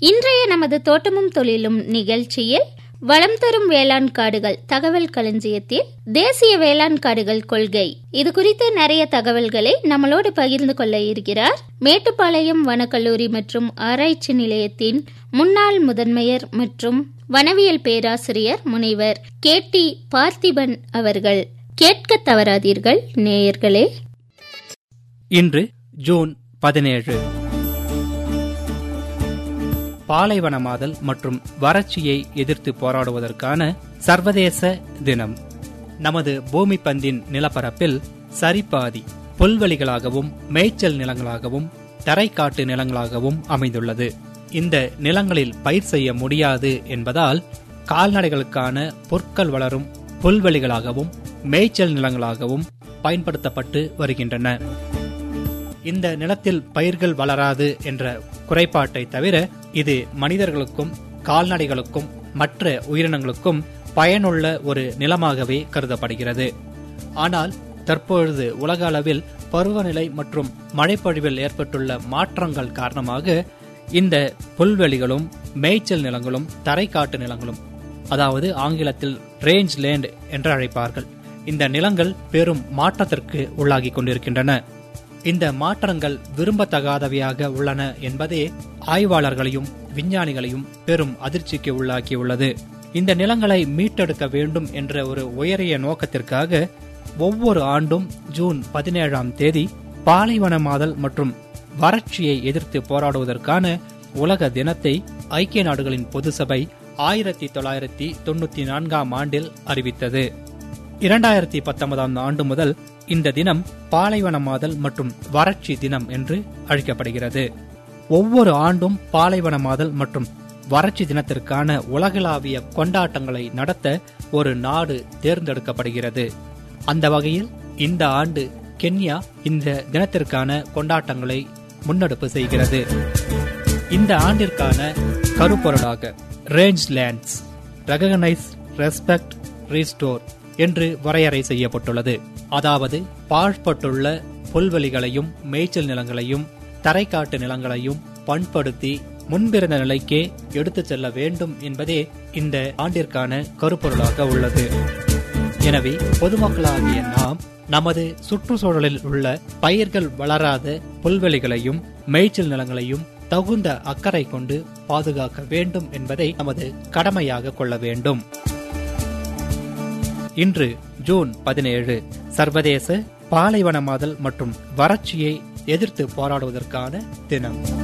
இன்றைய நமது தோட்டமும் தொழிலும் நிகழ்ச்சியில் வளம் தரும் வேளாண் காடுகள் தகவல் களஞ்சியத்தில் தேசிய வேளாண் காடுகள் கொள்கை இது குறித்து நிறைய தகவல்களை நம்மளோடு பகிர்ந்து கொள்ள இருக்கிறார் மேட்டுப்பாளையம் வனக்கல்லூரி மற்றும் ஆராய்ச்சி நிலையத்தின் முன்னாள் முதன்மையர் மற்றும் வனவியல் பேராசிரியர் முனைவர் கே டி பார்த்திபன் அவர்கள் கேட்க தவறாதீர்கள் நேயர்களே இன்று ஜூன் பதினேழு பாலைவனமாதல் மற்றும் வறட்சியை எதிர்த்து போராடுவதற்கான சர்வதேச தினம் நமது பூமி பந்தின் நிலப்பரப்பில் சரிபாதி புல்வெளிகளாகவும் மேய்ச்சல் நிலங்களாகவும் தரைக்காட்டு நிலங்களாகவும் அமைந்துள்ளது இந்த நிலங்களில் பயிர் செய்ய முடியாது என்பதால் கால்நடைகளுக்கான பொற்கள் வளரும் புல்வெளிகளாகவும் மேய்ச்சல் நிலங்களாகவும் பயன்படுத்தப்பட்டு வருகின்றன இந்த நிலத்தில் பயிர்கள் வளராது என்ற குறைபாட்டை தவிர இது மனிதர்களுக்கும் கால்நடைகளுக்கும் மற்ற உயிரினங்களுக்கும் பயனுள்ள ஒரு நிலமாகவே கருதப்படுகிறது ஆனால் தற்பொழுது உலக அளவில் பருவநிலை மற்றும் மழைப்பொழிவில் ஏற்பட்டுள்ள மாற்றங்கள் காரணமாக இந்த புல்வெளிகளும் மேய்ச்சல் நிலங்களும் தரைக்காட்டு நிலங்களும் அதாவது ஆங்கிலத்தில் ரேஞ்ச் லேண்ட் என்று அழைப்பார்கள் இந்த நிலங்கள் பெரும் மாற்றத்திற்கு உள்ளாகி கொண்டிருக்கின்றன இந்த மாற்றங்கள் விரும்பத்தகாதவையாக உள்ளன என்பதே ஆய்வாளர்களையும் விஞ்ஞானிகளையும் பெரும் அதிர்ச்சிக்கு உள்ளாக்கியுள்ளது இந்த நிலங்களை மீட்டெடுக்க வேண்டும் என்ற ஒரு உயரிய நோக்கத்திற்காக ஒவ்வொரு ஆண்டும் ஜூன் பதினேழாம் தேதி பாலைவனமாதல் மற்றும் வறட்சியை எதிர்த்து போராடுவதற்கான உலக தினத்தை ஐக்கிய நாடுகளின் பொது சபை ஆயிரத்தி தொள்ளாயிரத்தி தொண்ணூத்தி நான்காம் ஆண்டில் அறிவித்தது இரண்டாயிரத்தி பத்தொன்பதாம் ஆண்டு முதல் இந்த தினம் பாலைவனமாதல் மற்றும் வறட்சி தினம் என்று அழைக்கப்படுகிறது ஒவ்வொரு ஆண்டும் பாலைவனமாதல் மற்றும் வறட்சி தினத்திற்கான உலகளாவிய கொண்டாட்டங்களை நடத்த ஒரு நாடு தேர்ந்தெடுக்கப்படுகிறது அந்த வகையில் இந்த ஆண்டு கென்யா இந்த தினத்திற்கான கொண்டாட்டங்களை முன்னெடுப்பு செய்கிறது இந்த ஆண்டிற்கான கருப்பொருளாக range lands recognise respect restore என்று வரையறை செய்யப்பட்டுள்ளது அதாவது பாழ்பட்டுள்ள புல்வெளிகளையும் மேய்ச்சல் நிலங்களையும் தரைக்காட்டு நிலங்களையும் பண்படுத்தி முன்பிருந்த நிலைக்கே எடுத்துச் செல்ல வேண்டும் என்பதே இந்த ஆண்டிற்கான கருப்பொருளாக உள்ளது எனவே பொதுமக்களாகிய நாம் நமது சுற்றுச்சூழலில் உள்ள பயிர்கள் வளராத புல்வெளிகளையும் மேய்ச்சல் நிலங்களையும் தகுந்த அக்கறை கொண்டு பாதுகாக்க வேண்டும் என்பதை நமது கடமையாக கொள்ள வேண்டும் இன்று ஜூன் பதினேழு சர்வதேச பாலைவனமாதல் மற்றும் வறட்சியை எதிர்த்து போராடுவதற்கான தினம்